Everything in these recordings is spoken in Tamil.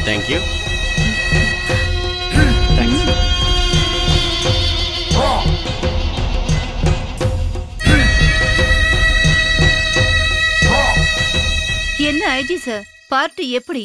தேங்க்யூ என்ன ஐஜி சார் பார்ட்டி எப்படி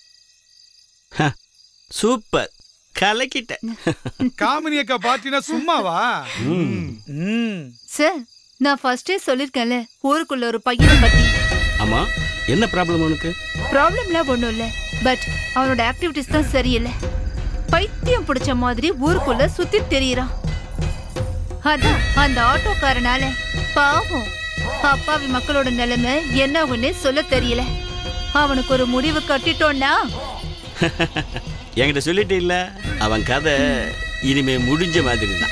சூப்பர் கலக்கிட்டேன் காமினி அக்கா பார்ட்டினா சும்மாவா ம் சார் நான் ஃபர்ஸ்டே சொல்லிருக்கேன்ல ஊருக்குள்ள ஒரு பையனை பத்தி ஆமா என்ன ப்ராப்ளம் உனக்கு ப்ராப்ளம்லாம் ஒண்ணும் இல்ல பட் அவனோட ஆக்டிவிட்டிஸ் தான் சரியில்லை பைத்தியம் பிடிச்ச மாதிரி ஊருக்குள்ள சுத்தி தெரியறான் அதான் அந்த ஆட்டோக்காரனால பாவம் அப்பாவி மக்களோட நிலைமை என்ன ஆகும்னே சொல்ல தெரியல அவனுக்கு ஒரு முடிவு கட்டிட்டோம்னா என்கிட்ட சொல்லிட்டு இல்ல அவன் கதை இனிமே முடிஞ்ச மாதிரி தான்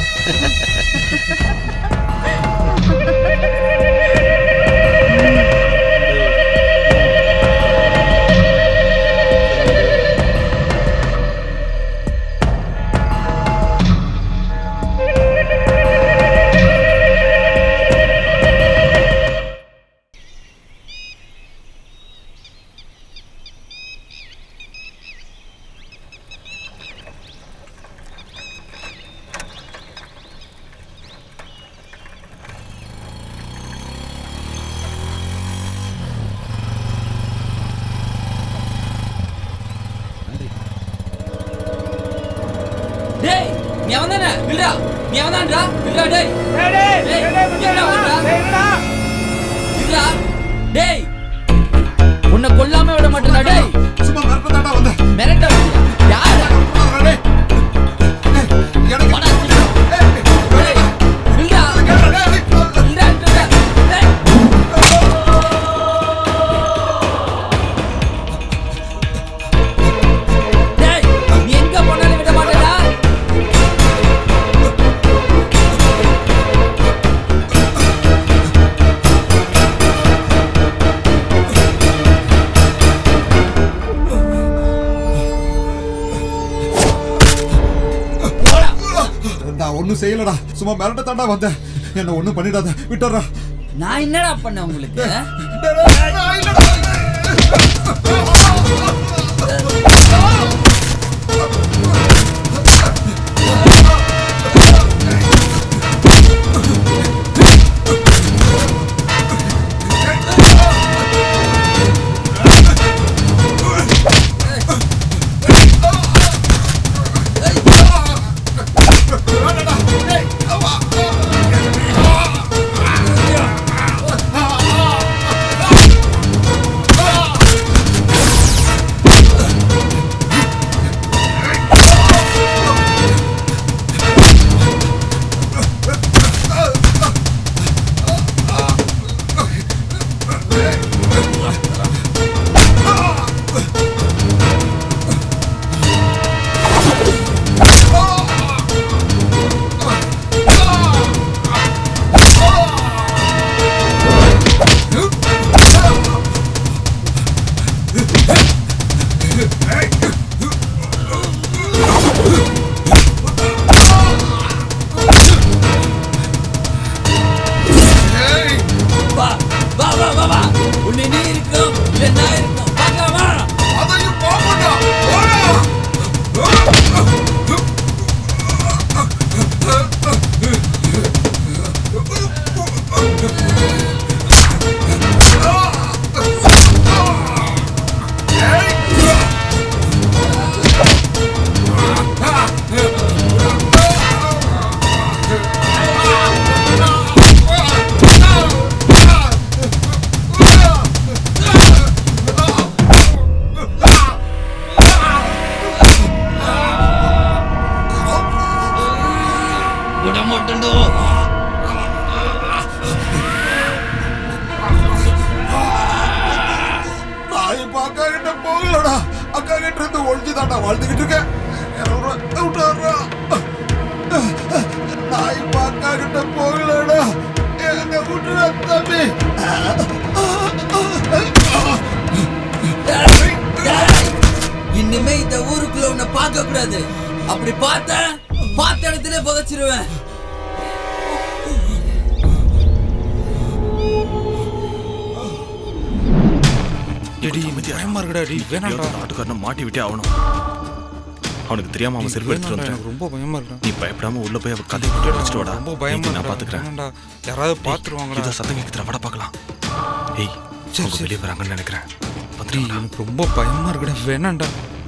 டேய் நீ அவன் தானே வில்டா நீ அவன் தான்டா வில்டா டேய் டேய் வில்டா வில்டா வில்டா டேய் உன்னை கொல்லாம விட மாட்டேன்டா டேய் சும்மா மிரட்ட தாண்டா வந்தேன் மிரட்ட யாரு எனக்கு வாடா, டேய் வில்டா வில்டா வில்டா டேய் டேய் நீ எங்க போனாலும் விட மாட்டேடா நான் ஒண்ணும் செய்யலடா சும்மா மிரட்ட தாண்டா வந்தேன் என்ன ஒண்ணும் பண்ணிடாத விட்டுறா நான் என்னடா பண்ணேன் உங்களுக்கு வா வா வா வா வா உன்னை நீ இருக்கும் இல்லை நான் இருக்கும் பார்க்கலாமா அதையும் போகண்டா போடா விட மாட்டேன்டோ நான் இப்ப அக்கா கிட்ட போகலடா அக்கா கிட்ட இருந்து ஒழிஞ்சு தாண்டா வாழ்ந்துகிட்டு இருக்கேன் என்ன விட்றா, விட்டுறா. நான் இப்ப அக்கா கிட்ட போகலடா என்ன விட்டுற தம்பி இனிமே இந்த ஊருக்குள்ள உன்னை பார்க்க கூடாது அப்படி பார்த்த பார்த்த இடத்துல புதைச்சிருவேன் டேடி பயமா இருக்குடா டேய் வேணாம்டா ஆட்டுக்காரனை மாட்டி விட்டே ஆகணும் அவனுக்கு தெரியாம அவன் செருப்பு எடுத்துட்டு வேணாம்டா, வந்துட்டேன் எனக்கு ரொம்ப பயமா இருக்குடா நீ பயப்படாம உள்ள போய் அவ கதையை போட்டு வச்சுட்டு வாடா ரொம்ப பயமா மீதி நான் இருக்குடா. பாத்துக்கிறேன் வேணாம்டா யாராவது பாத்துருவாங்கடா இதோ சத்தம் கேக்குதுடா வட பார்க்கலாம் ஏய் சரி, அவங்க சரி. வெளியே வராங்கன்னு நினைக்கிறேன் டேய் வந்துடுவாடா எனக்கு ரொம்ப பயமா இருக்குடா வேணாம்டா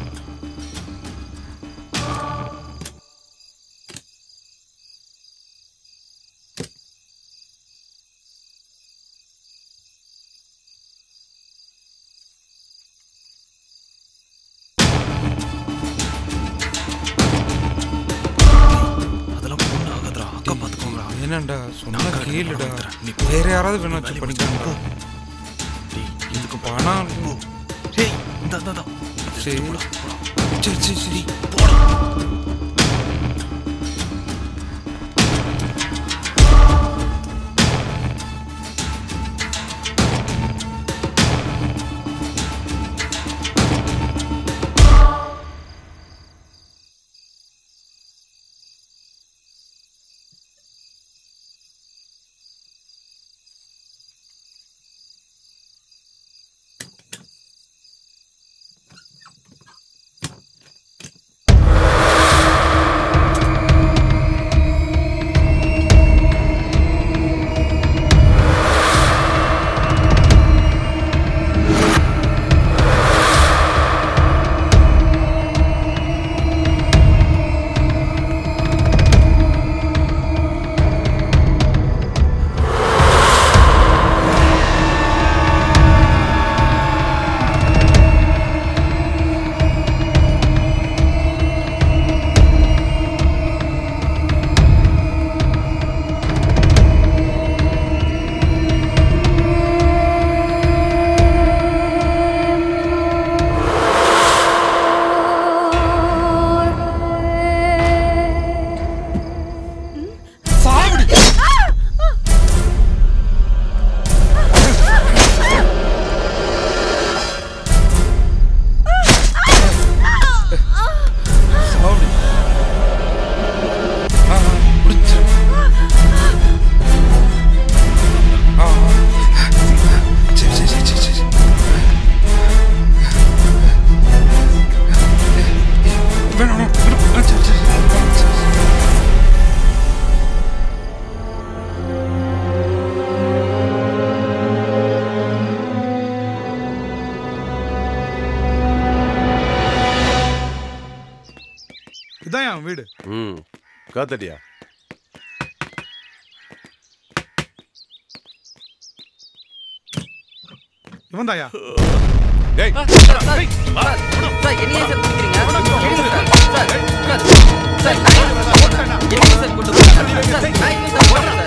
அதெல்லாம் பொண்ணு ஆகாதுடா அக்கா பாத்துக்கோங்கடா வேணாம்டா சொன்னா நான் கேளுடா வந்துடுறேன். நீ வேற யாராவது வேணா வேலையை வச்சு பண்ணிக்கோங்கடா டேய் இதுக்கு பணம் டேய் இந்த இந்த இந்த. சரி சரி சரி சரி சாப்பிடு ஆ ஆ, முடிச்சிரு ஆ ஆ. சரி சரி சரி சரி சரி வேணாம் வேணாம் விடு. ஆ, சரி சரி சரி சரி இதான் என் வீடு ம் காத்தடியா இவன் தாயா டேய் சார் என்னையே சார் பிடிக்கிறீங்க சார் சார் சார் நான் என்னையே சார் கூட்டு போறேன் சார் நான் எங்க சார் போறேன்